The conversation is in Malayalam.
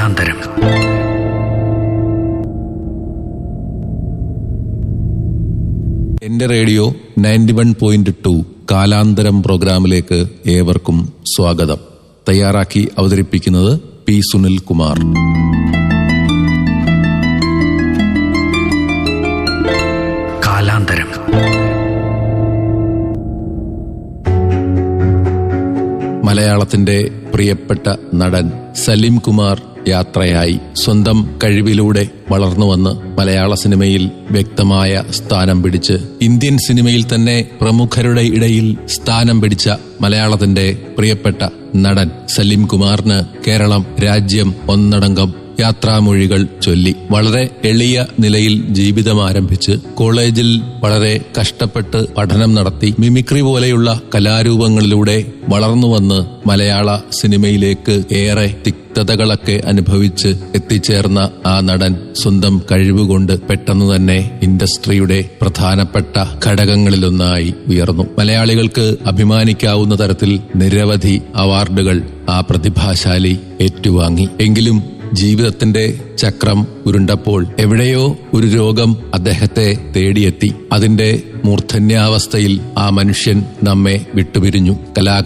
കാലാന്തരം എന്റെ radio ninety one point two കാലാന്തരം പ്രോഗ്രാമിലേക്ക് ഏവർക്കും സ്വാഗതം തയ്യാറാക്കി അവതരിപ്പിക്കുന്നത് പി സുനിൽ കുമാർ കാലാന്തരം മലയാളത്തിന്റെ പ്രിയപ്പെട്ട നടൻ സലിം കുമാർ യാത്രയായി സ്വന്തം കഴിവിലൂടെ വളർന്നുവന്ന് മലയാള സിനിമയിൽ വ്യക്തമായ സ്ഥാനം പിടിച്ച് ഇന്ത്യൻ സിനിമയിൽ തന്നെ പ്രമുഖരുടെ ഇടയിൽ സ്ഥാനം പിടിച്ച മലയാളത്തിന്റെ പ്രിയപ്പെട്ട നടൻ സലിം കുമാറിന് കേരളം രാജ്യം ഒന്നടങ്കം യാത്രാമൊഴികൾ ചൊല്ലി വളരെ എളിയ നിലയിൽ ജീവിതം ആരംഭിച്ച് കോളേജിൽ വളരെ കഷ്ടപ്പെട്ട് പഠനം നടത്തി മിമിക്രി പോലെയുള്ള കലാരൂപങ്ങളിലൂടെ വളർന്നു വന്ന് മലയാള സിനിമയിലേക്ക് ഏറെ തിക്തതകളൊക്കെ അനുഭവിച്ച് എത്തിച്ചേർന്ന ആ നടൻ സ്വന്തം കഴിവുകൊണ്ട് പെട്ടെന്ന് തന്നെ ഇൻഡസ്ട്രിയുടെ പ്രധാനപ്പെട്ട ഘടകങ്ങളിലൊന്നായി ഉയർന്നു മലയാളികൾക്ക് അഭിമാനിക്കാവുന്ന തരത്തിൽ നിരവധി അവാർഡുകൾ ആ പ്രതിഭാശാലി ഏറ്റുവാങ്ങി എങ്കിലും ജീവിതത്തിന്റെ ചക്രം ഉരുണ്ടപ്പോൾ എവിടെയോ ഒരു രോഗം അദ്ദേഹത്തെ തേടിയെത്തി അതിന്റെ മൂർധന്യാവസ്ഥയിൽ ആ മനുഷ്യൻ നമ്മെ വിട്ടുപിരിഞ്ഞു കലാ